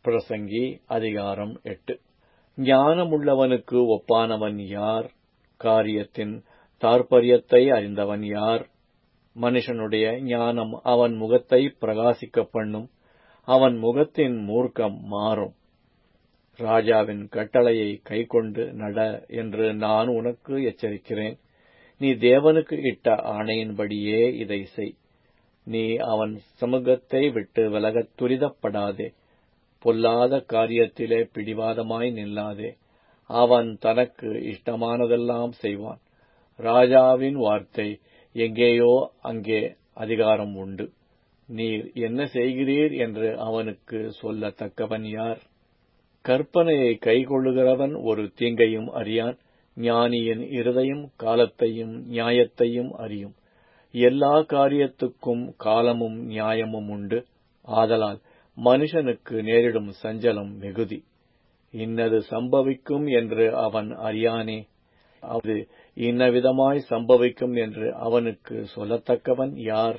பிரசங்கி அதிகாரம் எட்டு ஞானமுள்ளவனுக்கு ஒப்பானவன் யார் காரியத்தின் தாற்பயத்தை அறிந்தவன் யார் மனுஷனுடைய ஞானம் அவன் முகத்தை பிரகாசிக்க பண்ணும் அவன் முகத்தின் மூர்க்கம் மாறும் ராஜாவின் கட்டளையை கைக்கொண்டு நட என்று நான் உனக்கு எச்சரிக்கிறேன் நீ தேவனுக்கு இட்ட ஆணையின்படியே இதை செய் நீ அவன் சமூகத்தை விட்டு விலகத் துரிதப்படாதே பொல்லாத காரியத்திலே பிடிவாதமாய் நில்லாதே அவன் தனக்கு இஷ்டமானதெல்லாம் செய்வான் ராஜாவின் வார்த்தை எங்கேயோ அங்கே அதிகாரம் உண்டு நீர் என்ன செய்கிறீர் என்று அவனுக்கு சொல்லத்தக்கவன் யார் கற்பனையை கைக்கொள்ளுகிறவன் ஒரு தீங்கையும் அறியான் ஞானியின் இருதயம் காலத்தையும் நியாயத்தையும் அறியும் எல்லா காரியத்துக்கும் காலமும் நியாயமும் உண்டு ஆதலால் மனுஷனுக்கு நேரிடும் சஞ்சலம் மிகுதி இன்னது சம்பவிக்கும் என்று அவன் அறியானே அது இன்னவிதமாய் சம்பவிக்கும் என்று அவனுக்கு சொல்லத்தக்கவன் யார்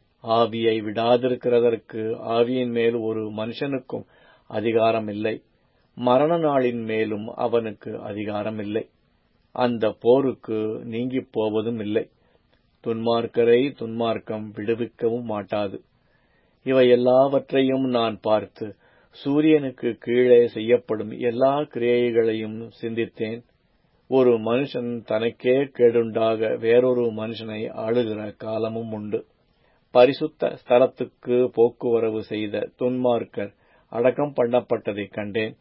ஆவியை விடாதிருக்கிறதற்கு ஆவியின் மேல் ஒரு மனுஷனுக்கும் அதிகாரம் இல்லை மரண நாளின் மேலும் அவனுக்கு அதிகாரம் இல்லை அந்த போருக்கு நீங்கிப் போவதும் இல்லை துன்மார்க்கரை துன்மார்க்கம் விடுவிக்கவும் மாட்டாது இவை எல்லாவற்றையும் நான் பார்த்து சூரியனுக்கு கீழே செய்யப்படும் எல்லா கிரியைகளையும் சிந்தித்தேன் ஒரு மனுஷன் தனக்கே கேடுண்டாக வேறொரு மனுஷனை ஆளுகிற காலமும் உண்டு பரிசுத்த ஸ்தலத்துக்கு போக்குவரவு செய்த துன்மார்க்கர் அடக்கம் பண்ணப்பட்டதைக் கண்டேன்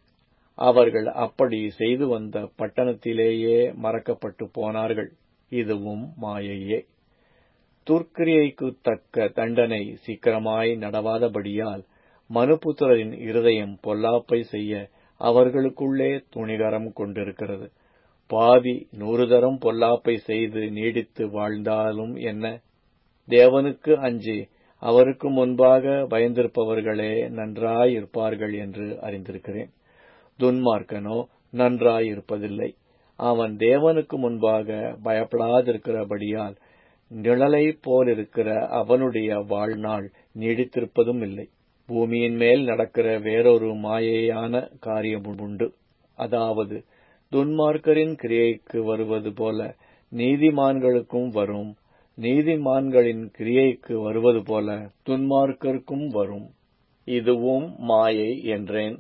அவர்கள் அப்படி செய்து வந்த பட்டணத்திலேயே மறக்கப்பட்டு போனார்கள் இதுவும் மாயையே துர்க்கிரியைக்கு தக்க தண்டனை சீக்கிரமாய் நடவாதபடியால் மனுபுத்திரரின் இருதயம் பொல்லாப்பை செய்ய அவர்களுக்குள்ளே துணிகரம் கொண்டிருக்கிறது பாவி நூறு தரம் பொல்லாப்பை செய்து நீடித்து வாழ்ந்தாலும் என்ன தேவனுக்கு அஞ்சி அவருக்கு முன்பாக பயந்திருப்பவர்களே நன்றாயிருப்பார்கள் என்று அறிந்திருக்கிறேன் துன்மார்க்கனோ நன்றாயிருப்பதில்லை அவன் தேவனுக்கு முன்பாக பயப்படாதிருக்கிறபடியால் நிழலை போலிருக்கிற அவனுடைய வாழ்நாள் நீடித்திருப்பதும் இல்லை பூமியின் மேல் நடக்கிற வேறொரு மாயையான காரியம் உண்டு அதாவது துன்மார்க்கரின் கிரியைக்கு வருவது போல நீதிமான்களுக்கும் வரும் நீதிமான்களின் கிரியைக்கு வருவது போல துன்மார்க்கருக்கும் வரும் இதுவும் மாயை என்றேன்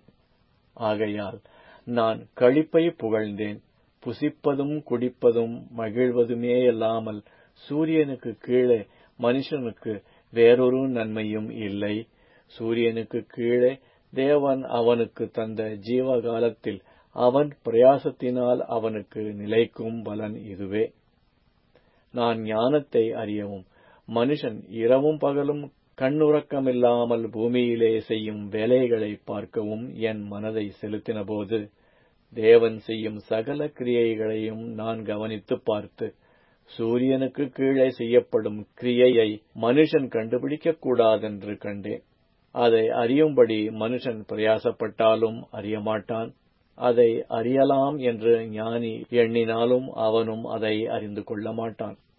ஆகையால் நான் களிப்பை புகழ்ந்தேன் புசிப்பதும் குடிப்பதும் மகிழ்வதுமேயல்லாமல் சூரியனுக்கு கீழே மனுஷனுக்கு வேறொரு நன்மையும் இல்லை சூரியனுக்கு கீழே தேவன் அவனுக்கு தந்த ஜீவகாலத்தில் அவன் பிரயாசத்தினால் அவனுக்கு நிலைக்கும் பலன் இதுவே நான் ஞானத்தை அறியவும் மனுஷன் இரவும் பகலும் கண்ணுறக்கமில்லாமல் பூமியிலே செய்யும் வேலைகளை பார்க்கவும் என் மனதை செலுத்தினபோது தேவன் செய்யும் சகல கிரியைகளையும் நான் கவனித்து பார்த்து சூரியனுக்கு கீழே செய்யப்படும் கிரியையை மனுஷன் கண்டுபிடிக்க கூடாதென்று கண்டேன் அதை அறியும்படி மனுஷன் பிரயாசப்பட்டாலும் அறியமாட்டான் அதை அறியலாம் என்று ஞானி எண்ணினாலும் அவனும் அதை அறிந்து கொள்ள மாட்டான்